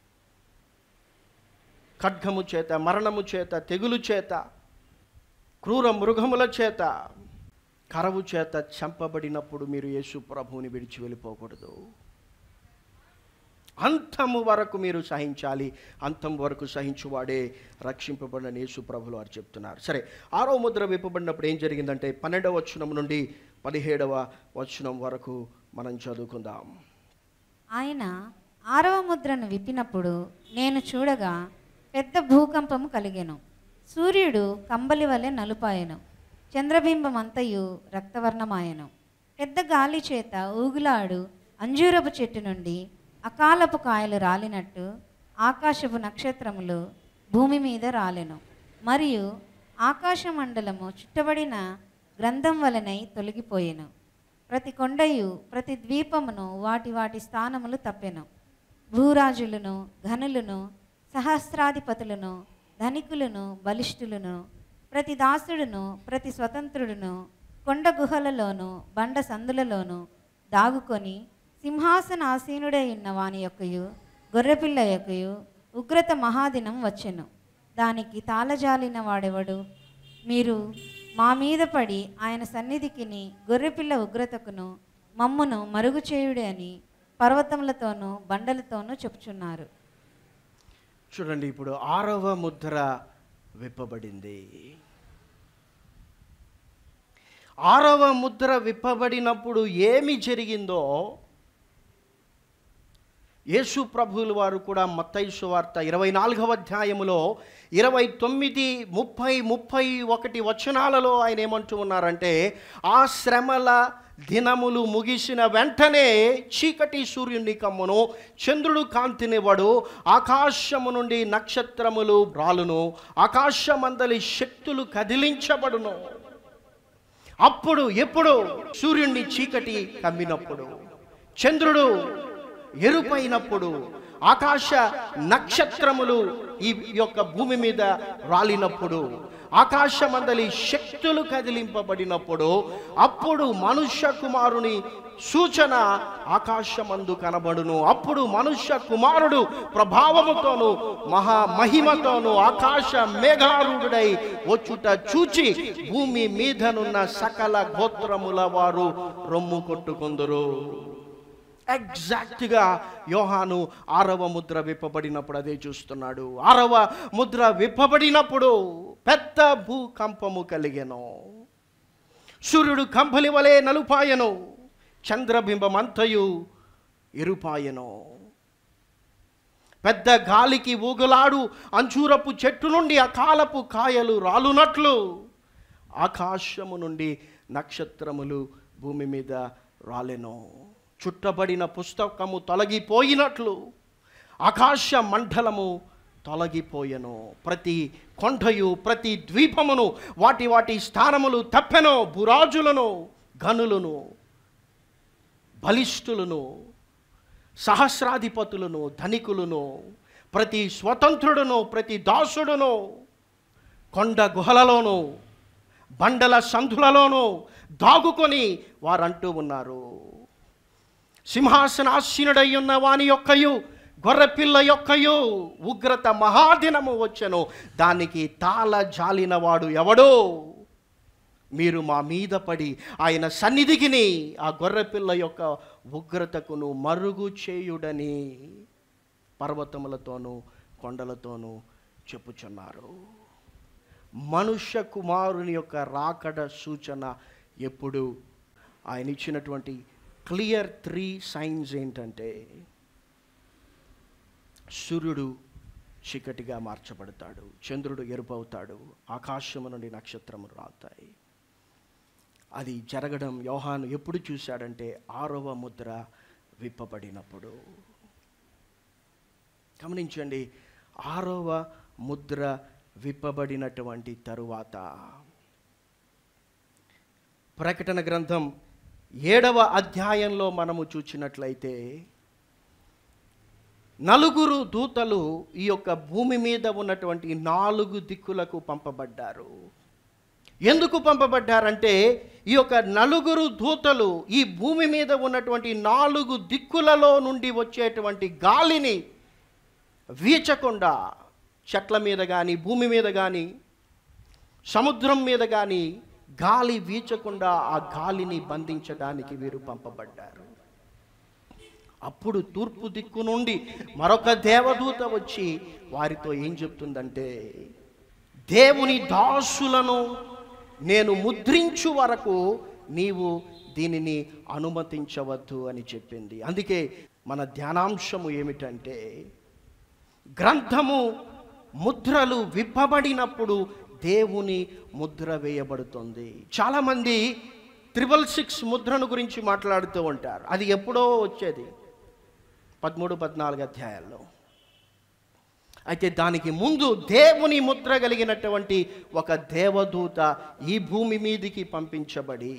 ఖడ్గము చేత మరణము చేత తెగులు చేత క్రూర మృగముల చేత కరవు చేత చంపబడినప్పుడు మీరు యేసు ప్రభువుని విడిచి వెళ్ళిపోకూడదు అంతము వరకు మీరు సహించాలి అంతం వరకు సహించువాడే రక్షింపబడిన యేసు ప్రభులు వారు చెప్తున్నారు సరే ఆరో ముద్ర విప్పబడినప్పుడు ఏం జరిగిందంటే పన్నెండవ వచనం నుండి పదిహేడవ వచనం వరకు మనం చదువుకుందాం
ఆయన ఆరవ ముద్రను విప్పినప్పుడు నేను చూడగా పెద్ద భూకంపము కలిగెను సూర్యుడు కంబలి వలె నలుపాయెను చంద్రబింబం అంతయు రక్తవర్ణమాయెను పెద్ద గాలి చేత ఊగులాడు అంజూరపు చెట్టు నుండి అకాలపు కాయలు రాలినట్టు ఆకాశపు నక్షత్రములు భూమి మీద రాలెను మరియు ఆకాశ మండలము చుట్టబడిన గ్రంథం వలనై తొలగిపోయెను ప్రతి కొండయు ప్రతి ద్వీపమును వాటి వాటి స్థానములు తప్పెను భూరాజులను ఘనులను సహస్రాధిపతులను ధనికులను బలిష్ఠులను ప్రతి దాసుడును ప్రతి స్వతంత్రుడును కొండ గుహలలోను బండ సందులలోను దాగుకొని సింహాసనాసీనుడై ఉన్న వాని యొక్కయు గొర్రెపిల్ల యొక్కయు ఉగ్రత మహాదినం వచ్చెను దానికి తాళజాలిన వాడెవడు మీరు మా మీద పడి ఆయన సన్నిధికిని గొర్రెపిల్ల ఉగ్రతకును మమ్మును మరుగు చేయుడే అని పర్వతములతోనూ బండలతోనూ చెప్పుచున్నారు
చూడండి ఇప్పుడు ఆరవ ముద్ర విప్పబడింది ఆరవ ముద్ర విప్పబడినప్పుడు ఏమి జరిగిందో యేసు ప్రభువుల వారు కూడా మత్తయి వార్త ఇరవై నాలుగవ అధ్యాయములో ఇరవై తొమ్మిది ముప్పై ముప్పై ఒకటి వచనాలలో ఆయన ఏమంటూ ఉన్నారంటే ఆ శ్రమల దినములు ముగిసిన వెంటనే చీకటి సూర్యుని కమ్మును చంద్రుడు కాంతినివ్వడు ఆకాశము నుండి నక్షత్రములు రాలును ఆకాశమందలి శక్తులు కదిలించబడును అప్పుడు ఎప్పుడు సూర్యుడిని చీకటి కమ్మినప్పుడు చంద్రుడు ఎరుపైనప్పుడు ఆకాశ నక్షత్రములు ఈ యొక్క భూమి మీద రాలినప్పుడు ఆకాశమందలి శక్తులు కదిలింపబడినప్పుడు అప్పుడు మనుష్య కుమారుని సూచన ఆకాశమందు కనబడును అప్పుడు మనుష్య కుమారుడు ప్రభావముతోను మహా మహిమతోను ఆకాశ మేఘారుడై వచ్చుట చూచి భూమి మీదనున్న సకల గోత్రముల వారు రొమ్ము కొట్టుకుందరు ఎగ్జాక్ట్గా యోహాను ఆరవ ముద్ర విప్పబడినప్పుడు అదే చూస్తున్నాడు ఆరవ ముద్ర విప్పబడినప్పుడు పెద్ద భూకంపము కలిగెను సూర్యుడు కంపలి వలె నలుపాయను చంద్రబింబమంతయు ఎరుపాయను పెద్ద గాలికి ఊగులాడు అంచూరపు చెట్టు నుండి అకాలపు కాయలు రాలునట్లు ఆకాశము నుండి నక్షత్రములు భూమి మీద రాలెను చుట్టబడిన పుస్తకము తొలగిపోయినట్లు ఆకాశ మండలము తొలగిపోయెను ప్రతి కొండయు ప్రతి ద్వీపమును వాటి వాటి స్థానములు తప్పెను బురాజులను గనులను బలిష్ఠులను సహస్రాధిపతులను ధనికులను ప్రతి స్వతంత్రుడును ప్రతి దాసుడును కొండ గుహలలోను బండల సంధులలోనూ దాగుకొని వారంటూ ఉన్నారు సింహాసనాసీనుడై ఉన్న వాని యొక్కయు గొర్రెపిల్ల యొక్కయు ఉగ్రత మహాదినము వచ్చెను దానికి తాళ జాలినవాడు ఎవడో మీరు మా మీద పడి ఆయన సన్నిధికిని ఆ గొర్రెపిల్ల యొక్క ఉగ్రతకును మరుగు చేయుడని పర్వతములతోనూ కొండలతోనూ చెప్పుచున్నారు మనుష్య కుమారుని యొక్క రాకడ సూచన ఎప్పుడు ఆయన ఇచ్చినటువంటి క్లియర్ త్రీ సైన్స్ ఏంటంటే సూర్యుడు చీకటిగా మార్చబడతాడు చంద్రుడు ఎరుపు అవుతాడు ఆకాశము నుండి నక్షత్రములు రాతాయి అది జరగడం యోహాను ఎప్పుడు చూశాడంటే ఆరవ ముద్ర విప్పబడినప్పుడు గమనించండి ఆరవ ముద్ర విప్పబడినటువంటి తరువాత ప్రకటన గ్రంథం ఏడవ అధ్యాయంలో మనము చూచినట్లయితే నలుగురు దూతలు ఈ యొక్క భూమి మీద ఉన్నటువంటి నాలుగు దిక్కులకు పంపబడ్డారు ఎందుకు పంపబడ్డారంటే ఈ యొక్క నలుగురు దూతలు ఈ భూమి మీద ఉన్నటువంటి నాలుగు దిక్కులలో నుండి వచ్చేటువంటి గాలిని వీచకుండా చెట్ల మీద కానీ భూమి మీద కానీ సముద్రం మీద కానీ గాలి వీచకుండా ఆ గాలిని బంధించడానికి వీరు పంపబడ్డారు అప్పుడు తూర్పు దిక్కు నుండి మరొక దేవదూత వచ్చి వారితో ఏం చెప్తుందంటే దేవుని దాసులను నేను ముద్రించు వరకు నీవు దీనిని అనుమతించవద్దు అని చెప్పింది అందుకే మన ధ్యానాంశము ఏమిటంటే గ్రంథము ముద్రలు విప్పబడినప్పుడు దేవుని ముద్ర వేయబడుతుంది చాలామంది త్రిబల్ సిక్స్ ముద్రను గురించి మాట్లాడుతూ ఉంటారు అది ఎప్పుడో వచ్చేది పదమూడు పద్నాలుగు అధ్యాయాల్లో అయితే దానికి ముందు దేవుని ముద్ర కలిగినటువంటి ఒక దేవదూత ఈ భూమి మీదికి పంపించబడి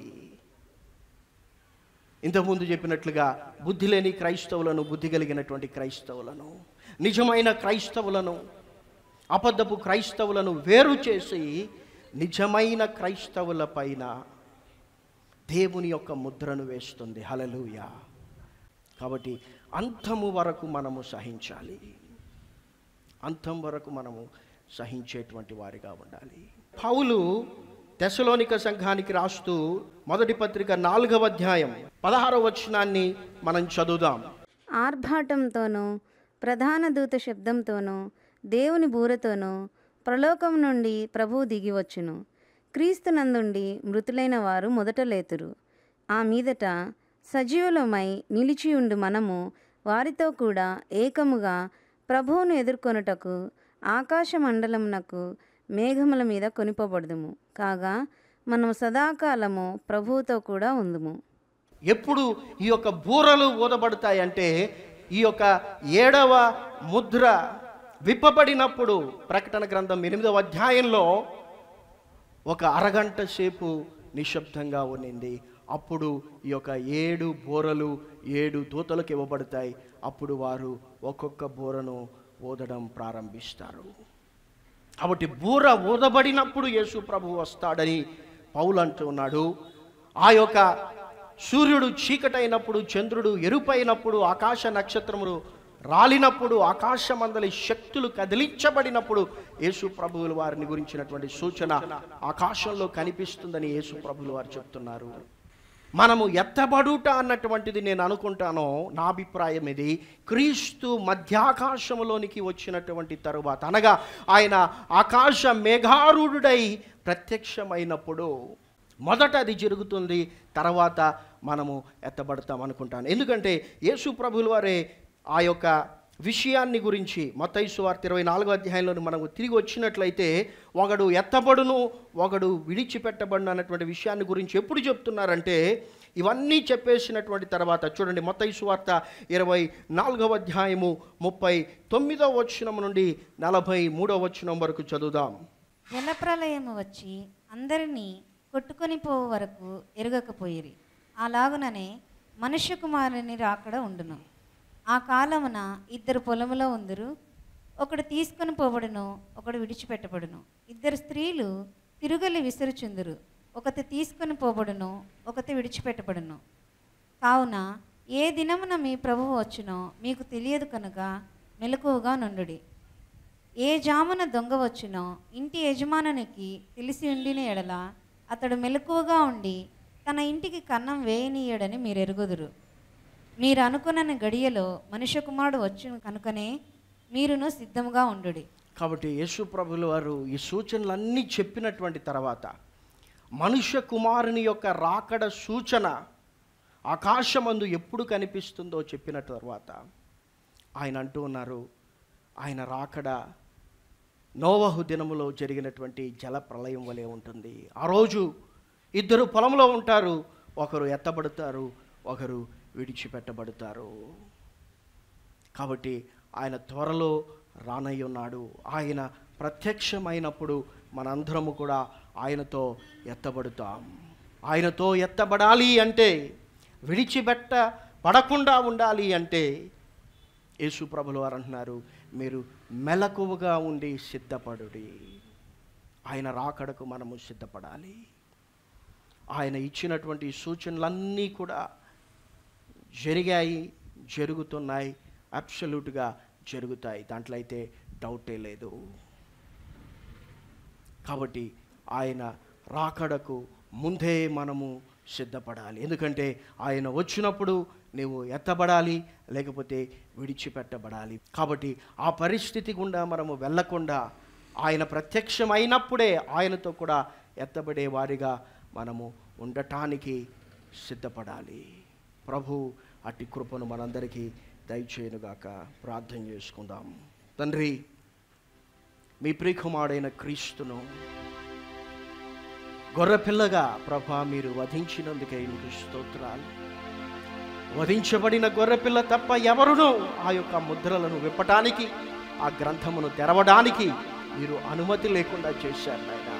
ఇంతకుముందు చెప్పినట్లుగా బుద్ధి లేని క్రైస్తవులను బుద్ధి కలిగినటువంటి క్రైస్తవులను నిజమైన క్రైస్తవులను అబద్ధపు క్రైస్తవులను వేరు చేసి నిజమైన క్రైస్తవుల పైన దేవుని యొక్క ముద్రను వేస్తుంది హలలుయ కాబట్టి అంతము వరకు మనము సహించాలి అంతం వరకు మనము సహించేటువంటి వారిగా ఉండాలి పౌలు తెసలోనిక సంఘానికి రాస్తూ మొదటి పత్రిక నాలుగవ అధ్యాయం పదహారవ వచనాన్ని మనం చదువుదాం
ఆర్భాటంతోనూ ప్రధాన దూత శబ్దంతోనూ దేవుని బూరతోనూ ప్రలోకం నుండి ప్రభువు దిగివచ్చును క్రీస్తునందుండి మృతులైన వారు మొదట లేతురు ఆ మీదట సజీవులమై నిలిచియుండు మనము వారితో కూడా ఏకముగా ప్రభువును ఎదుర్కొనుటకు ఆకాశ మండలమునకు మేఘముల మీద కొనిపబడుదుము కాగా మనము సదాకాలము ప్రభువుతో కూడా ఉందుము
ఎప్పుడు ఈ యొక్క బూరలు ఊదబడతాయంటే ఈ యొక్క ఏడవ ముద్ర విప్పబడినప్పుడు ప్రకటన గ్రంథం ఎనిమిదవ అధ్యాయంలో ఒక అరగంట సేపు నిశ్శబ్దంగా ఉన్నింది అప్పుడు ఈ యొక్క ఏడు బోరలు ఏడు దూతలకు ఇవ్వబడతాయి అప్పుడు వారు ఒక్కొక్క బోరను ఊదడం ప్రారంభిస్తారు కాబట్టి బూర ఊదబడినప్పుడు యేసు ప్రభు వస్తాడని పౌలు అంటూ ఉన్నాడు ఆ యొక్క సూర్యుడు చీకటైనప్పుడు చంద్రుడు ఎరుపైనప్పుడు ఆకాశ నక్షత్రములు రాలినప్పుడు ఆకాశమందలి శక్తులు కదిలించబడినప్పుడు యేసు ప్రభువుల వారిని గురించినటువంటి సూచన ఆకాశంలో కనిపిస్తుందని యేసు ప్రభువుల వారు చెప్తున్నారు మనము ఎత్తబడుట అన్నటువంటిది నేను అనుకుంటాను నా అభిప్రాయం ఇది క్రీస్తు మధ్యాకాశములోనికి వచ్చినటువంటి తరువాత అనగా ఆయన ఆకాశ మేఘారూఢుడై ప్రత్యక్షమైనప్పుడు మొదట అది జరుగుతుంది తర్వాత మనము ఎత్తబడతాం అనుకుంటాను ఎందుకంటే యేసు ప్రభుల వారే ఆ యొక్క విషయాన్ని గురించి మత్తైసు వార్త ఇరవై నాలుగో అధ్యాయంలో మనము తిరిగి వచ్చినట్లయితే ఒకడు ఎత్తబడును ఒకడు విడిచిపెట్టబడును అన్నటువంటి విషయాన్ని గురించి ఎప్పుడు చెప్తున్నారంటే ఇవన్నీ చెప్పేసినటువంటి తర్వాత చూడండి మత్తైసు వార్త ఇరవై నాలుగవ అధ్యాయము ముప్పై తొమ్మిదవ వచనం నుండి నలభై మూడవ వచనం వరకు చదువుదాం
జలప్రలయము వచ్చి అందరినీ కొట్టుకొని పోవు వరకు ఎరగకపోయిరి అలాగుననే మనుష్య కుమారుని రాకడ ఉండును ఆ కాలమున ఇద్దరు పొలములో ఉందరు ఒకడు తీసుకొని పోబడును ఒకడు విడిచిపెట్టబడును ఇద్దరు స్త్రీలు తిరుగలి విసురుచుందురు ఒకటి తీసుకొని పోబడును ఒకటి విడిచిపెట్టబడును కావున ఏ దినమున మీ ప్రభువు వచ్చునో మీకు తెలియదు కనుక మెలకువగా నుండుడి ఏ జామున దొంగ వచ్చునో ఇంటి యజమానునికి తెలిసి ఉండిన ఎడల అతడు మెలకువగా ఉండి తన ఇంటికి కన్నం వేయనీయడని మీరు ఎరుగుదురు మీరు అనుకున్న గడియలో మనుష్య కుమారుడు వచ్చును కనుకనే మీరును సిద్ధముగా ఉండుడి
కాబట్టి యేసు ప్రభుల వారు ఈ సూచనలన్నీ చెప్పినటువంటి తర్వాత మనుష్య కుమారుని యొక్క రాకడ సూచన ఆకాశమందు ఎప్పుడు కనిపిస్తుందో చెప్పిన తర్వాత ఆయన అంటూ ఉన్నారు ఆయన రాకడ నోవహు దినములో జరిగినటువంటి జల ప్రళయం వలె ఉంటుంది ఆ రోజు ఇద్దరు పొలంలో ఉంటారు ఒకరు ఎత్తబడతారు ఒకరు విడిచిపెట్టబడతారు కాబట్టి ఆయన త్వరలో రానయ్య ఉన్నాడు ఆయన ప్రత్యక్షమైనప్పుడు మనందరము కూడా ఆయనతో ఎత్తబడుతాం ఆయనతో ఎత్తబడాలి అంటే విడిచిపెట్ట పడకుండా ఉండాలి అంటే యేసు ప్రభులు వారు అంటున్నారు మీరు మెలకువగా ఉండి సిద్ధపడుడి ఆయన రాకడకు మనము సిద్ధపడాలి ఆయన ఇచ్చినటువంటి సూచనలన్నీ కూడా జరిగాయి జరుగుతున్నాయి అబ్సల్యూట్గా జరుగుతాయి దాంట్లో అయితే డౌటే లేదు కాబట్టి ఆయన రాకడకు ముందే మనము సిద్ధపడాలి ఎందుకంటే ఆయన వచ్చినప్పుడు నీవు ఎత్తబడాలి లేకపోతే విడిచిపెట్టబడాలి కాబట్టి ఆ పరిస్థితి గుండా మనము వెళ్ళకుండా ఆయన ప్రత్యక్షమైనప్పుడే ఆయనతో కూడా ఎత్తబడే వారిగా మనము ఉండటానికి సిద్ధపడాలి ప్రభు అట్టి కృపను మనందరికీ దయచేయనుగాక ప్రార్థన చేసుకుందాం తండ్రి మీ ప్రియకుమారుడైన క్రీస్తును గొర్రెపిల్లగా ప్రభా మీరు వధించినందుకే మీకు స్తోత్రాలు వధించబడిన గొర్రెపిల్ల తప్ప ఎవరునూ ఆ యొక్క ముద్రలను విప్పటానికి ఆ గ్రంథమును తెరవడానికి మీరు అనుమతి లేకుండా చేశారు నాయన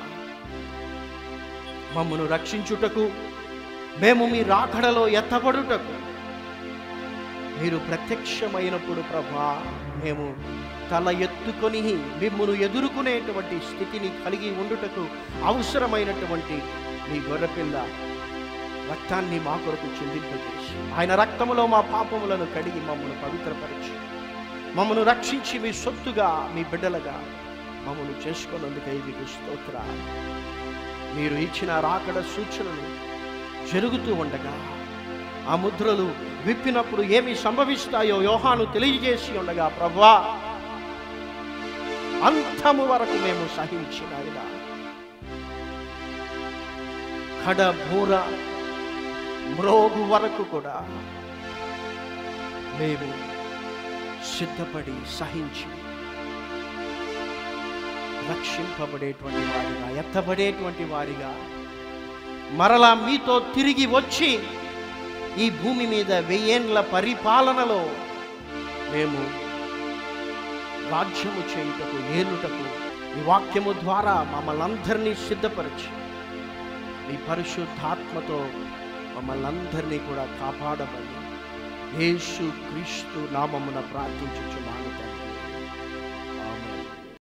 మమ్మను రక్షించుటకు మేము మీ రాకడలో ఎత్తబడుటకు మీరు ప్రత్యక్షమైనప్పుడు ప్రభా మేము తల ఎత్తుకొని మిమ్మును ఎదుర్కొనేటువంటి స్థితిని కలిగి ఉండుటకు అవసరమైనటువంటి మీ గొర్రెపిల్ల రక్తాన్ని మా కొరకు చెందింపజేసి ఆయన రక్తములో మా పాపములను కడిగి మమ్మల్ని పవిత్రపరిచి మమ్మను రక్షించి మీ సొత్తుగా మీ బిడ్డలుగా మమ్మల్ని చేసుకున్నందుకై మీకు స్తోత్ర మీరు ఇచ్చిన రాకడ సూచనలు జరుగుతూ ఉండగా ఆ ముద్రలు విప్పినప్పుడు ఏమి సంభవిస్తాయో యోహాను తెలియజేసి ఉండగా ప్రభా అంతము వరకు మేము సహించిన ఆయన కడ బూర మ్రోగు వరకు కూడా మేము సిద్ధపడి సహించి రక్షింపబడేటువంటి వారిగా ఎత్తబడేటువంటి వారిగా మరలా మీతో తిరిగి వచ్చి ఈ భూమి మీద వెయ్యేండ్ల పరిపాలనలో మేము రాజ్యము చేయుటకు ఏలుటకు ఈ వాక్యము ద్వారా మమ్మల్ని అందరినీ సిద్ధపరిచి మీ పరిశుద్ధాత్మతో మమ్మల్ని అందరినీ కూడా కాపాడమని యేసు క్రీస్తు నామమున ప్రార్థించుచున్నాను